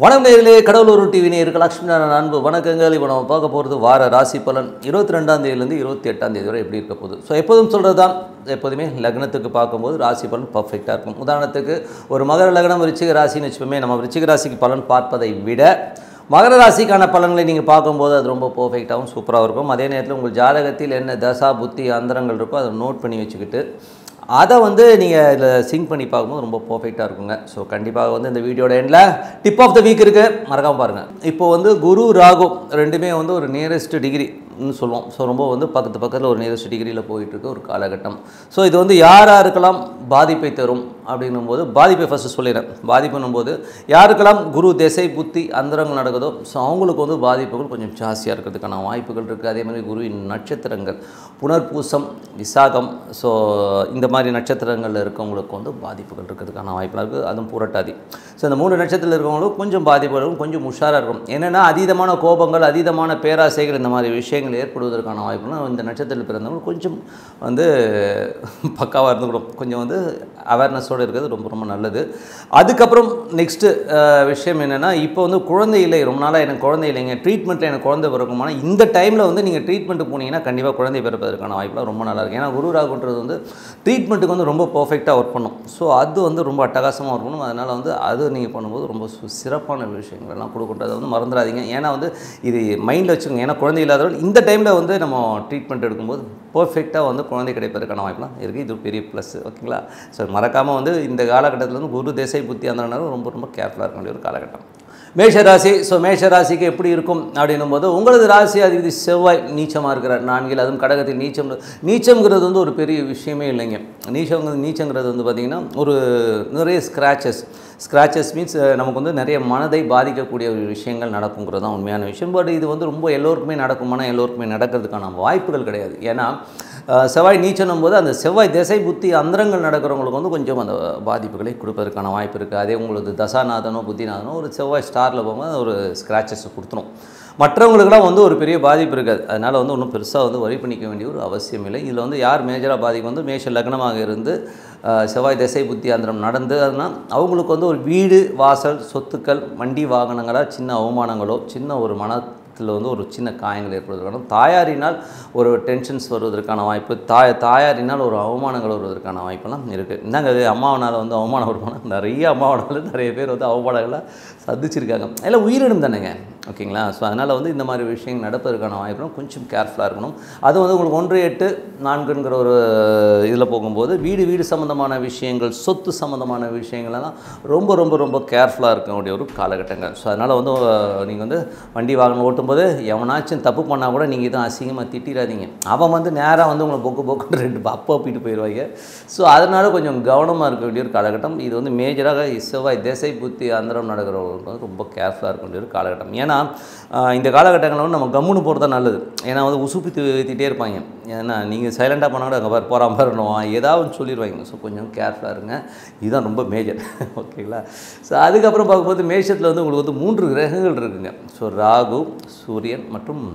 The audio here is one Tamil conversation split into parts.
வணக்கம் நேர்களே கடவுளூர் டிவி நேருக்கு லக்ஷ்மி நாராயணன் அன்பு வணக்கங்கள் இப்போ நம்ம பார்க்க போகிறது வார ராசி பலன் இருபத்தி ரெண்டாம் தேதியிலேருந்து இருபத்தி எட்டாம் தேதி வரை எப்படி இருக்க போகுது ஸோ எப்போதும் சொல்கிறது தான் எப்போதுமே லக்னத்துக்கு பார்க்கும்போது ராசி பலன் பர்ஃபெக்டாக இருக்கும் உதாரணத்துக்கு ஒரு மகர லக்னம் விருச்சிக ராசின்னு வச்சுப்போமே நம்ம விருச்சிக ராசிக்கு பலன் பார்ப்பதை விட மகர ராசிக்கான பலன்களை நீங்கள் பார்க்கும்போது அது ரொம்ப பர்ஃபெக்டாகவும் சூப்பராக இருக்கும் அதே நேரத்தில் உங்கள் ஜாதகத்தில் என்ன தசா புத்தி அந்தரங்கள் இருக்கோ அதை நோட் பண்ணி வச்சுக்கிட்டு அதை வந்து நீங்கள் இதில் சிங்க் பண்ணி பார்க்கும்போது ரொம்ப பர்ஃபெக்டாக இருக்குங்க ஸோ கண்டிப்பாக வந்து இந்த வீடியோட எண்டில் டிப் ஆஃப் த வீக் இருக்குது மறக்காமல் பாருங்கள் இப்போ வந்து குரு ராகு ரெண்டுமே வந்து ஒரு நியரஸ்ட் டிகிரின்னு சொல்லுவோம் ஸோ ரொம்ப வந்து பக்கத்து பக்கத்தில் ஒரு நியரஸ்ட் டிகிரியில் போயிட்டுருக்கு ஒரு காலகட்டம் ஸோ இது வந்து யார் யாருக்கெல்லாம் பாதிப்பை தரும் அப்படின்னும் போது பாதிப்பை ஃபஸ்ட்டு சொல்லிடுறேன் பாதிப்புன்னும் போது யாருக்கெல்லாம் குரு திசை புத்தி அந்தரங்கள் நடக்குதோ ஸோ அவங்களுக்கு வந்து பாதிப்புகள் கொஞ்சம் ஜாஸ்தியாக இருக்கிறதுக்கான வாய்ப்புகள் இருக்குது அதே மாதிரி குருவின் நட்சத்திரங்கள் புனர்பூசம் விசாகம் ஸோ இந்த மாதிரி நட்சத்திரங்களில் இருக்கவங்களுக்கு வந்து பாதிப்புகள் இருக்கிறதுக்கான வாய்ப்புகள் இருக்குது அதுவும் புரட்டாதி ஸோ இந்த மூணு நட்சத்திரத்தில் இருக்கவங்களுக்கு கொஞ்சம் பாதிப்புகள் இருக்கும் கொஞ்சம் உஷாராக இருக்கும் என்னென்னா அதீதமான கோபங்கள் அதீதமான பேராசைகள் இந்த மாதிரி விஷயங்கள் ஏற்படுவதற்கான வாய்ப்புகள் இந்த நட்சத்திரத்தில் பிறந்தவங்க கொஞ்சம் வந்து பக்காவாக இருந்துக்கணும் கொஞ்சம் வந்து அவேர்னஸோடு இருக்கிறது ரொம்ப ரொம்ப நல்லது அதுக்கப்புறம் நெக்ஸ்ட்டு விஷயம் என்னென்னா இப்போ வந்து குழந்தை இல்லை ரொம்ப நாளாக எனக்கு குழந்தை இல்லைங்க ட்ரீட்மெண்ட்டில் எனக்கு குழந்தை பிறக்குமானா இந்த டைமில் வந்து நீங்கள் ட்ரீட்மெண்ட்டு போனீங்கன்னா கண்டிப்பாக குழந்தை பிறப்பதற்கான வாய்ப்புலாம் ரொம்ப நல்லா இருக்கும் ஏன்னா குரு ராகுன்றது வந்து ட்ரீட்மெண்ட்டுக்கு வந்து ரொம்ப பர்ஃபெக்டாக ஒர்க் பண்ணும் ஸோ அது வந்து ரொம்ப அட்டகாசமாக ஒர்க் பண்ணும் அதனால் வந்து அது நீங்கள் பண்ணும்போது ரொம்ப சு- சிறப்பான விஷயங்கள் எல்லாம் கொடுக்குறது வந்து மறந்துடாதீங்க ஏன்னா வந்து இது மைண்டில் வச்சுக்கோங்க ஏன்னா குழந்தை இல்லாதவர்கள் இந்த டைமில் வந்து நம்ம ட்ரீட்மெண்ட் எடுக்கும்போது பர்ஃபெக்டாக வந்து குழந்தை கிடைப்பதற்கான வாய்ப்புலாம் இருக்குது இது ஒரு பெரிய ப்ளஸ் ஓகேங்களா ஸோ மறக்காமல் வந்து இந்த காலகட்டத்தில் வந்து குரு திசை புத்தி அந்த நேரம் ரொம்ப ரொம்ப கேர்ஃபுல்லாக இருக்க வேண்டிய ஒரு காலகட்டம் மேஷ ராசி ஸோ மேஷ ராசிக்கு எப்படி இருக்கும் அப்படின்னும் போது உங்களது ராசி அதிபதி செவ்வாய் நீச்சமாக இருக்கிறார் நான்கில் அதுவும் கடகத்தில் நீச்சம் நீச்சம்ங்கிறது வந்து ஒரு பெரிய விஷயமே இல்லைங்க நீச்சம் நீச்சங்கிறது வந்து பார்த்திங்கன்னா ஒரு நிறைய ஸ்க்ராச்சஸ் ஸ்க்ராச்சஸ் மீன்ஸ் நமக்கு வந்து நிறைய மனதை பாதிக்கக்கூடிய ஒரு விஷயங்கள் நடக்குங்கிறது தான் உண்மையான விஷயம் பட் இது வந்து ரொம்ப எல்லோருக்குமே நடக்குமானா எல்லோருக்குமே நடக்கிறதுக்கான வாய்ப்புகள் கிடையாது ஏன்னா அஹ், செவ்வாய் நீச்சனும் போது அந்த செவ்வாய் திசை புத்தி அந்தரங்கள் நடக்கிறவங்களுக்கு வந்து கொஞ்சம் அந்த பாதிப்புகளை கொடுப்பதற்கான வாய்ப்பு இருக்குது அதே உங்களுக்கு தசாநாதனோ புத்திநாதனோ ஒரு செவ்வாய் ஸ்டாரில் போகும்போது ஒரு ஸ்க்ராச்சஸ் கொடுத்துரும் மற்றவங்களுக்குலாம் வந்து ஒரு பெரிய பாதிப்பு இருக்காது அதனால் வந்து ஒன்றும் பெருசாக வந்து வரி பண்ணிக்க வேண்டிய ஒரு அவசியம் இல்லை இதில் வந்து யார் மேஜராக பாதிக்கும் வந்து மேஷ லக்னமாக இருந்து அஹ், செவ்வாய் திசை புத்தி அந்தரம் நடந்து அதனால் அவங்களுக்கு வந்து ஒரு வீடு வாசல் சொத்துக்கள் வண்டி வாகனங்களாக சின்ன அவமானங்களோ சின்ன ஒரு மனத்தில் வந்து ஒரு சின்ன காயங்கள் ஏற்படுவதற்கான தாயாரினால் ஒரு டென்ஷன்ஸ் வருவதற்கான வாய்ப்பு தாய் தாயாரினால் ஒரு அவமானங்கள் வருவதற்கான வாய்ப்பெல்லாம் இருக்குது என்னங்க இது அம்மாவனால் வந்து அவமானம் வருமானா நிறைய அம்மாவனால் நிறைய பேர் வந்து அவமானங்களை சந்திச்சிருக்காங்க எல்லாம் உயிரினம் தானேங்க ஓகேங்களா ஸோ அதனால் வந்து இந்த மாதிரி விஷயங்கள் நடப்பதற்கான வாய்ப்புலாம் கொஞ்சம் கேர்ஃபுல்லாக இருக்கணும் அது வந்து உங்களுக்கு ஒன்று எட்டு நான்குங்கிற ஒரு இதில் போகும்போது வீடு வீடு சம்மந்தமான விஷயங்கள் சொத்து சம்மந்தமான விஷயங்களெல்லாம் ரொம்ப ரொம்ப ரொம்ப கேர்ஃபுல்லாக இருக்க வேண்டிய ஒரு காலகட்டங்கள் ஸோ அதனால் வந்து நீங்கள் வந்து வண்டி வாகனம் ஓட்டும்போது எவனாச்சும் தப்பு பண்ணால் கூட நீங்கள் எதுவும் அசிங்கமாக திட்டிடாதீங்க அவன் வந்து நேராக வந்து உங்களை பொக்கு பொக்குன்னு ரெண்டு அப்போ அப்பிட்டு போயிடுவாங்க ஸோ அதனால கொஞ்சம் கவனமாக இருக்க வேண்டிய ஒரு காலகட்டம் இது வந்து மேஜராக செவ்வாய் திசை புத்தி அந்தரம் நடக்கிறவங்களுக்கு வந்து ரொம்ப கேர்ஃபுல்லாக இருக்க வேண்டிய ஒரு காலகட்டம் ஏன்னா ஆஹ், இந்த காலகட்டங்களில் வந்து நம்ம கம்முன்னு போகிறது தான் நல்லது ஏன்னா வந்து உசுப்பி திட்டே இருப்பாங்க ஏன்னா நீங்கள் சைலண்டாக போனால் கூட அங்கே பாரு போகிறான் பாருணும் ஏதாவது ஒன்று சொல்லிடுவாங்க ஸோ கொஞ்சம் கேர்ஃபுல்லாக இருங்க இதுதான் ரொம்ப மேஜர் ஓகேங்களா ஸோ அதுக்கப்புறம் பார்க்கும்போது மேஷத்தில் வந்து உங்களுக்கு வந்து மூன்று கிரகங்கள் இருக்குங்க ஸோ ராகு சூரியன் மற்றும்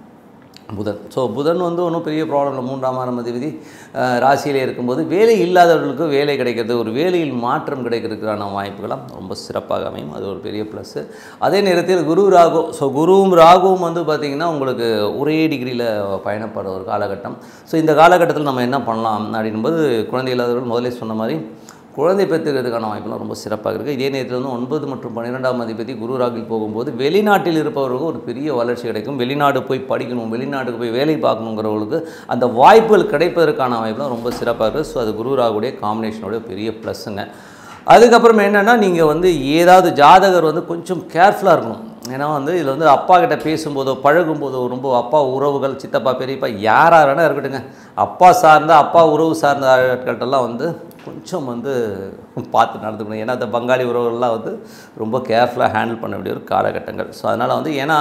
புதன் ஸோ புதன் வந்து ஒன்றும் பெரிய ப்ராப்ளம் இல்லை மூன்றாம் ஆறாம் அதிபதி அஹ், ராசியிலே இருக்கும்போது வேலை இல்லாதவர்களுக்கு வேலை கிடைக்கிறது ஒரு வேலையில் மாற்றம் கிடைக்கிறதுக்கான வாய்ப்புகளாம் ரொம்ப சிறப்பாக அமையும் அது ஒரு பெரிய ப்ளஸ்ஸு அதே நேரத்தில் குரு ராகு ஸோ குருவும் ராகுவும் வந்து பார்த்திங்கன்னா உங்களுக்கு ஒரே டிகிரியில் பயணப்படுற ஒரு காலகட்டம் ஸோ இந்த காலகட்டத்தில் நம்ம என்ன பண்ணலாம் அப்படின்போது குழந்தை இல்லாதவர்கள் முதல்ல சொன்ன மாதிரி குழந்தை பெற்றுக்கிறதுக்கான வாய்ப்புலாம் ரொம்ப சிறப்பாக இருக்குது இதே நேரத்தில் வந்து ஒன்பது மற்றும் பன்னிரெண்டாம் அதிபதி குரு ராகில் போகும்போது வெளிநாட்டில் இருப்பவர்களுக்கு ஒரு பெரிய வளர்ச்சி கிடைக்கும் வெளிநாடு போய் படிக்கணும் வெளிநாட்டுக்கு போய் வேலை பார்க்கணுங்கிறவங்களுக்கு அந்த வாய்ப்புகள் கிடைப்பதற்கான வாய்ப்புலாம் ரொம்ப சிறப்பாக இருக்குது ஸோ அது குரு ராகுடைய காம்பினேஷனோட பெரிய ப்ளஸ்ஸுங்க அதுக்கப்புறம் என்னென்னா நீங்கள் வந்து ஏதாவது ஜாதகர் வந்து கொஞ்சம் கேர்ஃபுல்லாக இருக்கணும் ஏன்னா வந்து இதில் வந்து அப்பா கிட்ட பேசும்போதோ பழகும்போதோ ரொம்ப அப்பா உறவுகள் சித்தப்பா பெரியப்பா யாராக வேணா இருக்கட்டுங்க அப்பா சார்ந்த அப்பா உறவு சார்ந்த ஆட்கள்கிட்டலாம் வந்து கொஞ்சம் வந்து பார்த்து நடந்துக்கணும் ஏன்னா அந்த பங்காளி உறவுகள்லாம் வந்து ரொம்ப கேர்ஃபுல்லாக ஹேண்டில் பண்ண வேண்டிய ஒரு காலகட்டங்கள் ஸோ அதனால் வந்து ஏன்னா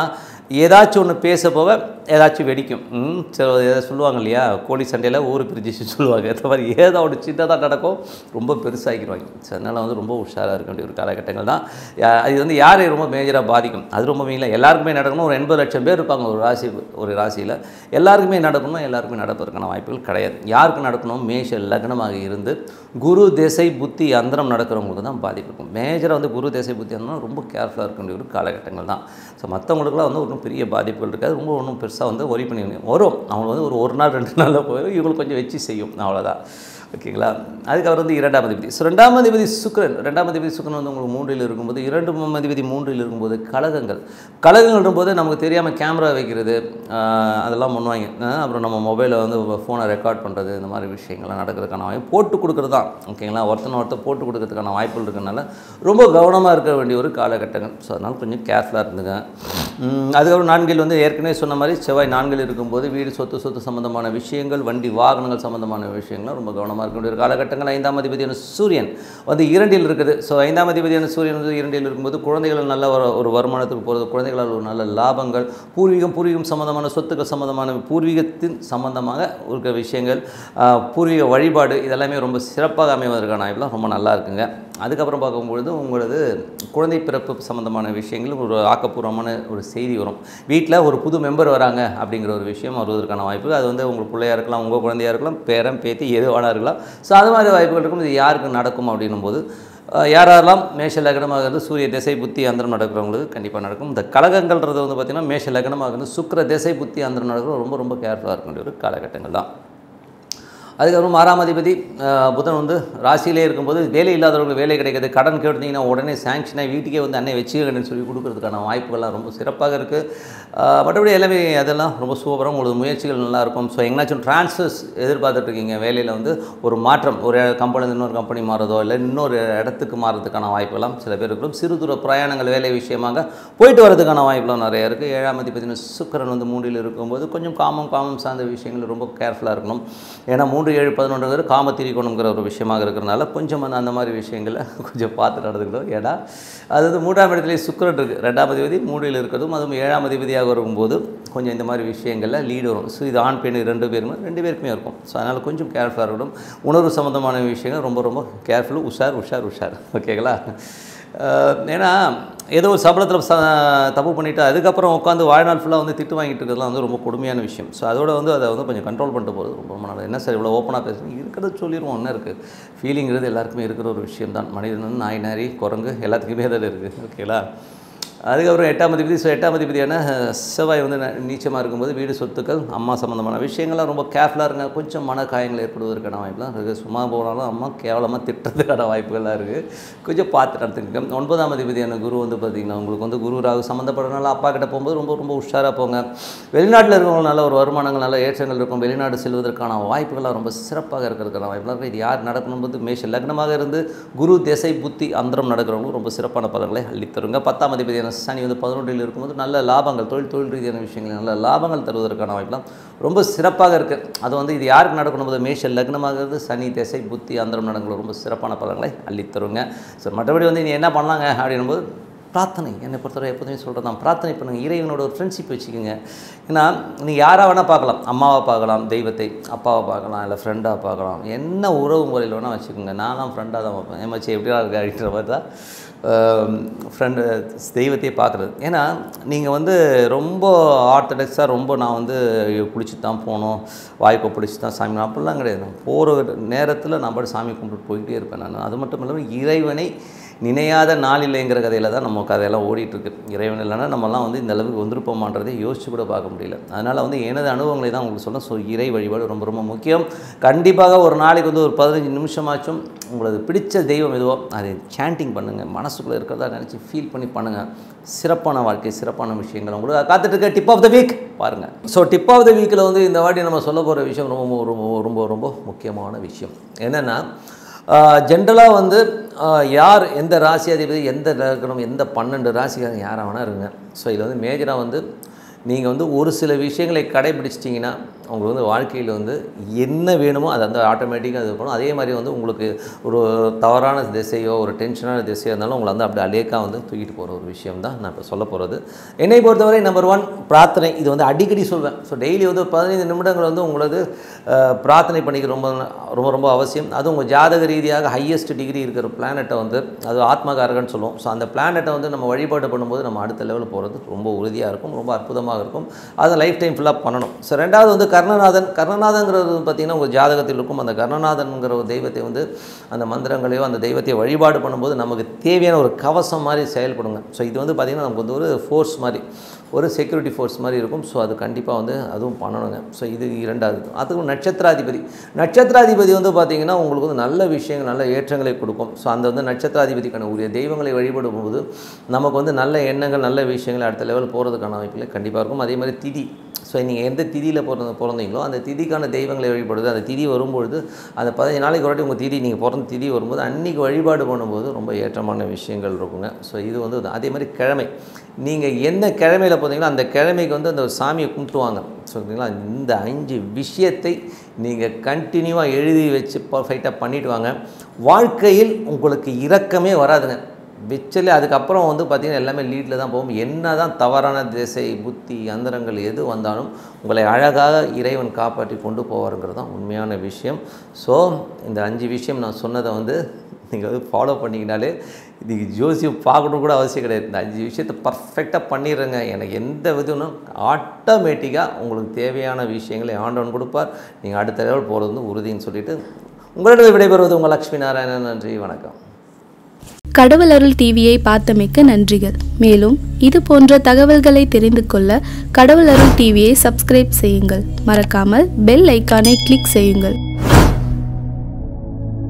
ஏதாச்சும் ஒன்று பேச போக ஏதாச்சும் வெடிக்கும் ம் சில ஏதாவது சொல்லுவாங்க இல்லையா கோழி சண்டையில் ஊர் பிரிஞ்சிச்சு சொல்லுவாங்க இந்த மாதிரி ஏதோ ஒரு சின்னதாக நடக்கும் ரொம்ப பெருசாகிடுவாங்க ஸோ அதனால் வந்து ரொம்ப உஷாராக இருக்க வேண்டிய ஒரு காலகட்டங்கள் தான் யா- இது வந்து யாரை ரொம்ப மேஜராக பாதிக்கும் அது ரொம்ப மெயினாக எல்லாருக்குமே நடக்கணும் ஒரு எண்பது லட்சம் பேர் இருப்பாங்க ஒரு ராசி ஒரு ராசியில் எல்லாருக்குமே நடக்கணும் எல்லாருக்குமே நடப்பதற்கான வாய்ப்புகள் கிடையாது யாருக்கு நடக்கணும் மேஷ லக்னமாக இருந்து குரு திசை புத்தி அந்தரம் நடக்கிறவங்களுக்கு தான் பாதிப்பு இருக்கும் மேஜராக வந்து குரு திசை புத்தி அந்தரம் ரொம்ப கேர்ஃபுல்லாக இருக்க வேண்டிய ஒரு காலகட்டங்கள் தான் ஸோ மற்றவங்களுக்குலாம் வந்து ஒன்றும் பெரிய பாதிப்புகள் இருக்காது ரொம்ப ஒன்றும் பெருசாக வந்து ஒரி பண்ணி வரும் அவங்க வந்து ஒரு ஒரு நாள் ரெண்டு நாளில் போயிடும் இவங்களுக்கு கொஞ்சம் வச்சு செய்யும் அவ்வளோதான் ஓகேங்களா அதுக்கப்புறம் வந்து இரண்டாம் அதிபதி ஸோ ரெண்டாம் அதிபதி சுக்கிரன் ரெண்டாம் அதிபதி சுக்கிரன் வந்து உங்களுக்கு மூன்றில் இருக்கும்போது இரண்டு அதிபதி மூன்றில் இருக்கும்போது கழகங்கள் கழகங்கள் போது நமக்கு தெரியாமல் கேமரா வைக்கிறது ஆஹ், அதெல்லாம் பண்ணுவாங்க ஆஹ், அப்புறம் நம்ம மொபைலில் வந்து ஃபோனை ரெக்கார்ட் பண்ணுறது இந்த மாதிரி விஷயங்கள்லாம் நடக்கிறதுக்கான வாய்ப்பு போட்டு கொடுக்குறது தான் ஓகேங்களா ஒருத்தனை ஒருத்தர் போட்டு கொடுக்கறதுக்கான வாய்ப்புகள் இருக்கிறனால ரொம்ப கவனமாக இருக்க வேண்டிய ஒரு காலகட்டங்கள் ஸோ அதனால் கொஞ்சம் கேர்ஃபுல்லாக இருந்துங்க உம், அதுக்கப்புறம் நான்கில் வந்து ஏற்கனவே சொன்ன மாதிரி செவ்வாய் நான்கில் இருக்கும்போது வீடு சொத்து சொத்து சம்மந்தமான விஷயங்கள் வண்டி வாகனங்கள் சம்மந்தமான விஷயங்கள்லாம் ரொம்ப கவனமாக இருக்க வேண்டிய ஒரு காலகட்டங்கள் ஐந்தாம் அதிபதியான சூரியன் வந்து இரண்டில் இருக்குது ஸோ ஐந்தாம் அதிபதியான சூரியன் வந்து இரண்டில் இருக்கும்போது குழந்தைகள் நல்ல ஒரு ஒரு வருமானத்துக்கு போகிறது குழந்தைகளால் ஒரு நல்ல லாபங்கள் பூர்வீகம் பூர்வீகம் சம்மந்தமான சொத்துக்கள் சம்மந்தமான பூர்வீகத்தின் சம்மந்தமாக இருக்க விஷயங்கள் ஆஹ், பூர்வீக வழிபாடு இதெல்லாமே ரொம்ப சிறப்பாக அமைவதற்கான வாய்ப்புலாம் ரொம்ப நல்லா இருக்குங்க அதுக்கப்புறம் பார்க்கும்பொழுது உங்களது குழந்தை பிறப்பு சம்மந்தமான விஷயங்கள் ஒரு ஆக்கப்பூர்வமான ஒரு செய்தி வரும் வீட்டில் ஒரு புது மெம்பர் வராங்க அப்படிங்கிற ஒரு விஷயம் வருவதற்கான வாய்ப்பு அது வந்து உங்கள் பிள்ளையா இருக்கலாம் உங்கள் குழந்தையா இருக்கலாம் பேரன் பேத்தி எது வேணா இருக்கலாம் ஸோ அது மாதிரி வாய்ப்புகள் இருக்கும் இது யாருக்கு நடக்கும் அப்படின்னும் போது அஹ், யாரெல்லாம் மேஷ லக்னமாக இருந்து சூரிய திசை புத்தி அந்தரம் நடக்கிறவங்களுக்கு கண்டிப்பாக நடக்கும் இந்த கலகங்கள்ன்றது வந்து பார்த்திங்கன்னா மேஷ லக்னமாக இருந்து சுக்கிர திசை புத்தி அந்தரம் நடக்கிற ரொம்ப ரொம்ப கேர்ஃபுல்லாக இருக்க வேண்டிய ஒரு காலகட்டங்கள் தான் அதுக்கப்புறம் ஆறாம் அதிபதி அஹ், புதன் வந்து ராசியிலே இருக்கும்போது வேலை இல்லாதவங்களுக்கு வேலை கிடைக்குது கடன் கேட்டிங்கன்னா உடனே சாங்ஷனாக வீட்டுக்கே வந்து அன்னை வச்சுக்கணும்னு சொல்லி கொடுக்கறதுக்கான வாய்ப்புகள்லாம் ரொம்ப சிறப்பாக இருக்குது மற்றபடி எல்லாமே அதெல்லாம் ரொம்ப சூப்பராக உங்களுக்கு முயற்சிகள் நல்லா இருக்கும் ஸோ எங்கேனாச்சும் ட்ரான்ஸ்ஃபர்ஸ் எதிர்பார்த்துட்ருக்கீங்க வேலையில் வந்து ஒரு மாற்றம் ஒரு கம்பெனிலேருந்து இன்னொரு கம்பெனி மாறதோ இல்லை இன்னொரு இடத்துக்கு மாறதுக்கான வாய்ப்பெல்லாம் சில பேர் இருக்கும் சிறு தூர பிரயாணங்கள் வேலை விஷயமாக போயிட்டு வரதுக்கான வாய்ப்புலாம் நிறைய இருக்குது ஏழாம் அதிபதினு சுக்கிரன் வந்து மூன்றில் இருக்கும்போது கொஞ்சம் காமம் காமம் சார்ந்த விஷயங்கள் ரொம்ப கேர்ஃபுல்லாக இருக்கணும் ஏன்னா மூன்று ஏழு பதினொன்றுங்கிறது காம திரிக்கணுங்கிற ஒரு விஷயமாக இருக்கிறனால கொஞ்சம் அந்த அந்த மாதிரி விஷயங்களை கொஞ்சம் பார்த்து நடந்துக்கணும் ஏன்னா அது வந்து மூன்றாம் இடத்துலேயே சுக்கிரன் இருக்குது ரெண்டாம் அதிபதி மூன்றில் இருக்கிறதும் அதுவும் ஏழாம் அதிபதியாக வரும்போது கொஞ்சம் இந்த மாதிரி விஷயங்களில் லீடு வரும் ஸோ இது ஆண் பெண் ரெண்டு பேருமே ரெண்டு பேருக்குமே இருக்கும் ஸோ அதனால் கொஞ்சம் கேர்ஃபுல்லாக இருக்கணும் உணர்வு சம்மந்தமான விஷயங்கள் ரொம்ப ரொம்ப கேர்ஃபுல்லு உஷார் உஷார் உஷார் ஓகேங்களா அஹ் ஏன்னா ஏதோ ஒரு சம்பளத்தில் ச தப்பு பண்ணிவிட்டு அதுக்கப்புறம் உட்காந்து வாழ்நாள் ஃபுல்லாக வந்து திட்டு வாங்கிட்டு இருக்கிறதுலாம் வந்து ரொம்ப கொடுமையான விஷயம் ஸோ அதோட வந்து அதை வந்து கொஞ்சம் கண்ட்ரோல் பண்ணிட்டு போகிறது ரொம்ப ரொம்ப நல்லது என்ன சார் இவ்வளோ ஓப்பனாக பேசுகிறேன் இருக்கிறது சொல்லிடுவோம் என்ன இருக்குது ஃபீலிங்கிறது எல்லாருக்குமே இருக்கிற ஒரு விஷயம் தான் மனிதன் நாய் நாரி குரங்கு எல்லாத்துக்குமே அதில் இருக்குது ஓகேங்களா அதுக்கப்புறம் எட்டாம் அதிபதி ஸோ எட்டாம் அதிபதியான செவ்வாய் வந்து ந- நீச்சமாக இருக்கும்போது வீடு சொத்துக்கள் அம்மா சம்மந்தமான விஷயங்கள்லாம் ரொம்ப கேர்ஃபுல்லாக இருங்க கொஞ்சம் மன காயங்கள் ஏற்படுவதற்கான வாய்ப்புலாம் இருக்குது சும்மா போனாலும் அம்மா கேவலமாக திட்டுறதுக்கான வாய்ப்புகள்லாம் இருக்குது கொஞ்சம் பார்த்து நடத்துங்க ஒன்பதாம் அதிபதியான குரு வந்து பார்த்திங்கன்னா உங்களுக்கு வந்து குரு ராகு சம்மந்தப்படுறதுனால அப்பா கிட்ட போகும்போது ரொம்ப ரொம்ப உஷாராக போங்க வெளிநாட்டில் இருக்கவங்க நல்ல ஒரு வருமானங்கள் நல்ல ஏற்றங்கள் இருக்கும் வெளிநாடு செல்வதற்கான வாய்ப்புகள்லாம் ரொம்ப சிறப்பாக இருக்கிறதுக்கான வாய்ப்புலாம் இருக்குது இது யார் நடக்கணும் போது மேஷ லக்னமாக இருந்து குரு திசை புத்தி அந்தரம் நடக்கிறவங்களும் ரொம்ப சிறப்பான பலன்களை அள்ளித்தருங்க பத்தாம் அதிபதியான சனி வந்து பதினொன்றில் இருக்கும்போது நல்ல லாபங்கள் தொழில் தொழில் ரீதியான விஷயங்கள் நல்ல லாபங்கள் தருவதற்கான வாய்ப்புலாம் ரொம்ப சிறப்பாக இருக்குது அது வந்து இது யாருக்கு நடக்கணும் போது மேஷ லக்னமாக இருந்து சனி திசை புத்தி அந்தரம் நடக்கிற ரொம்ப சிறப்பான பலன்களை அள்ளித்தருங்க ஸோ மற்றபடி வந்து நீ என்ன பண்ணலாங்க அப்படின்னும்போது பிரார்த்தனை என்னை பொறுத்தவரை எப்போதுமே சொல்கிறது தான் பிரார்த்தனை பண்ணுங்கள் இறைவனோட ஒரு ஃப்ரெண்ட்ஷிப் வச்சுக்கோங்க ஏன்னா நீங்கள் யாராக வேணால் பார்க்கலாம் அம்மாவை பார்க்கலாம் தெய்வத்தை அப்பாவை பார்க்கலாம் இல்லை ஃப்ரெண்டாக பார்க்கலாம் என்ன உறவு முறையில் வேணால் வச்சுக்கோங்க நானும் ஃப்ரெண்டாக தான் பார்ப்பேன் ஏமாச்சி எப்படியா இருக்கு அப்படின்ற மாதிரி தான் ஃப்ரெண்டு தெய்வத்தையே பார்க்குறது ஏன்னா நீங்கள் வந்து ரொம்ப ஆர்த்தடாக்ஸாக ரொம்ப நான் வந்து பிடிச்சி தான் போகணும் வாய்ப்பை பிடிச்சி தான் சாமி நான் அப்படிலாம் கிடையாது நான் போகிற நேரத்தில் நான் பாட்டு சாமி கும்பிட்டு போயிட்டே இருப்பேன் நான் அது மட்டும் இல்லாமல் இறைவனை நினையாத நாள் இல்லைங்கிற கதையில் தான் நம்ம கதையெல்லாம் ஓடிட்டுருக்கு இறைவன் இல்லைன்னா நம்மலாம் வந்து இந்த அளவுக்கு வந்திருப்போமான்றதை யோசிச்சு கூட பார்க்க முடியல அதனால் வந்து எனது அனுபவங்களை தான் உங்களுக்கு சொல்ல ஸோ இறை வழிபாடு ரொம்ப ரொம்ப முக்கியம் கண்டிப்பாக ஒரு நாளைக்கு வந்து ஒரு பதினஞ்சு நிமிஷமாச்சும் உங்களுக்கு பிடிச்ச தெய்வம் எதுவோ அதை சாண்டிங் பண்ணுங்கள் மனசுக்குள்ளே இருக்கிறதா நினச்சி ஃபீல் பண்ணி பண்ணுங்கள் சிறப்பான வாழ்க்கை சிறப்பான விஷயங்கள் உங்களுக்கு காத்துட்டு இருக்க டிப் ஆஃப் த வீக் பாருங்கள் ஸோ டிப் ஆஃப் த வீக்கில் வந்து இந்த வாட்டி நம்ம சொல்ல போகிற விஷயம் ரொம்ப ரொம்ப ரொம்ப ரொம்ப முக்கியமான விஷயம் என்னென்னா ஜென்ரலாக வந்து ஆஹ், யார் எந்த ராசி அதிபதி எந்த லக்னம் எந்த பன்னெண்டு ராசிக்காரங்க யாராக வேணா இருங்க ஸோ இதில் வந்து மேஜராக வந்து நீங்கள் வந்து ஒரு சில விஷயங்களை கடைபிடிச்சிட்டிங்கன்னா உங்களுக்கு வந்து வாழ்க்கையில் வந்து என்ன வேணுமோ அது வந்து ஆட்டோமேட்டிக்காக இது பண்ணும் அதே மாதிரி வந்து உங்களுக்கு ஒரு தவறான திசையோ ஒரு டென்ஷனான திசையோ இருந்தாலும் உங்களை வந்து அப்படி அலேக்காக வந்து தூக்கிட்டு போகிற ஒரு விஷயம் தான் நான் இப்போ சொல்ல போகிறது என்னை பொறுத்தவரை நம்பர் ஒன் பிரார்த்தனை இது வந்து அடிக்கடி சொல்வேன் ஸோ டெய்லி வந்து ஒரு பதினைந்து நிமிடங்கள் வந்து உங்களது அஹ், பிரார்த்தனை பண்ணிக்க ரொம்ப ரொம்ப ரொம்ப அவசியம் அது உங்கள் ஜாதக ரீதியாக ஹையஸ்ட் டிகிரி இருக்கிற பிளானட்டை வந்து அது ஆத்மகாரகன்னு சொல்லுவோம் ஸோ அந்த பிளானட்டை வந்து நம்ம வழிபாடு பண்ணும்போது நம்ம அடுத்த லெவலில் போகிறது ரொம்ப உறுதியாக இருக்கும் ரொம்ப அற்புதமாக இருக்கும் அதை லைஃப் டைம் ஃபுல்லாக பண்ணணும் ஸோ ரெண்டாவது வந்து கர்ணநாதன் கர்ணநாதங்கிறது பார்த்திங்கன்னா உங்கள் ஜாதகத்தில் இருக்கும் அந்த கர்ணநாதன்கிற ஒரு தெய்வத்தை வந்து அந்த மந்திரங்களையோ அந்த தெய்வத்தை வழிபாடு பண்ணும்போது நமக்கு தேவையான ஒரு கவசம் மாதிரி செயல்படுங்க ஸோ இது வந்து பார்த்திங்கன்னா நமக்கு வந்து ஒரு ஃபோர்ஸ் மாதிரி ஒரு செக்யூரிட்டி ஃபோர்ஸ் மாதிரி இருக்கும் ஸோ அது கண்டிப்பாக வந்து அதுவும் பண்ணணுங்க ஸோ இது இரண்டாவது அதுக்கும் நட்சத்திராதிபதி நட்சத்திராதிபதி வந்து பார்த்திங்கன்னா உங்களுக்கு வந்து நல்ல விஷயங்கள் நல்ல ஏற்றங்களை கொடுக்கும் ஸோ அந்த வந்து நட்சத்திராதிபதிக்கான உரிய தெய்வங்களை வழிபடும் போது நமக்கு வந்து நல்ல எண்ணங்கள் நல்ல விஷயங்கள் அடுத்த லெவல் போகிறதுக்கான வாய்ப்புகள் கண்டிப்பாக இருக்கும் அதே மாதிரி திதி ஸோ நீங்கள் எந்த திதியில் பிறந்த பிறந்தீங்களோ அந்த திதிக்கான தெய்வங்களை வழிபடுது அந்த திதி வரும்பொழுது அந்த பதினஞ்சு நாளைக்கு ஒரு வாட்டி உங்கள் திதி நீங்கள் பிறந்த திதி வரும்போது அன்றைக்கி வழிபாடு பண்ணும்போது ரொம்ப ஏற்றமான விஷயங்கள் இருக்குங்க ஸோ இது வந்து அதே மாதிரி கிழமை நீங்கள் எந்த கிழமையில் போகிறீங்களோ அந்த கிழமைக்கு வந்து அந்த சாமியை கும்பிட்டுவாங்க ஸோ ஓகேங்களா இந்த அஞ்சு விஷயத்தை நீங்கள் கண்டினியூவாக எழுதி வச்சு பர்ஃபெக்டாக பண்ணிட்டு வாங்க வாழ்க்கையில் உங்களுக்கு இரக்கமே வராதுங்க விச்சலே அதுக்கப்புறம் வந்து பார்த்திங்கன்னா எல்லாமே லீடில் தான் போகும் என்ன தான் தவறான திசை புத்தி அந்தரங்கள் எது வந்தாலும் உங்களை அழகாக இறைவன் காப்பாற்றி கொண்டு போவாருங்கிறது தான் உண்மையான விஷயம் ஸோ இந்த அஞ்சு விஷயம் நான் சொன்னதை வந்து நீங்கள் வந்து ஃபாலோ பண்ணிக்கினாலே இன்றைக்கி ஜோசியம் பார்க்கணும் கூட அவசியம் கிடையாது இந்த அஞ்சு விஷயத்தை பர்ஃபெக்டாக பண்ணிடுறேங்க எனக்கு எந்த விதம்னா ஆட்டோமேட்டிக்காக உங்களுக்கு தேவையான விஷயங்களை ஆண்டவன் கொடுப்பார் நீங்கள் அடுத்த லெவல் போகிறது வந்து உறுதின்னு சொல்லிட்டு உங்களிடம் விடைபெறுவது உங்கள் லக்ஷ்மி நாராயணன் நன்றி வணக்கம் கடவுள் அருள் டிவியை பார்த்தமைக்க நன்றிகள் மேலும் இது போன்ற தகவல்களை தெரிந்து கொள்ள கடவுள் அருள் டிவியை சப்ஸ்கிரைப் செய்யுங்கள் மறக்காமல் பெல் ஐக்கானை கிளிக் செய்யுங்கள்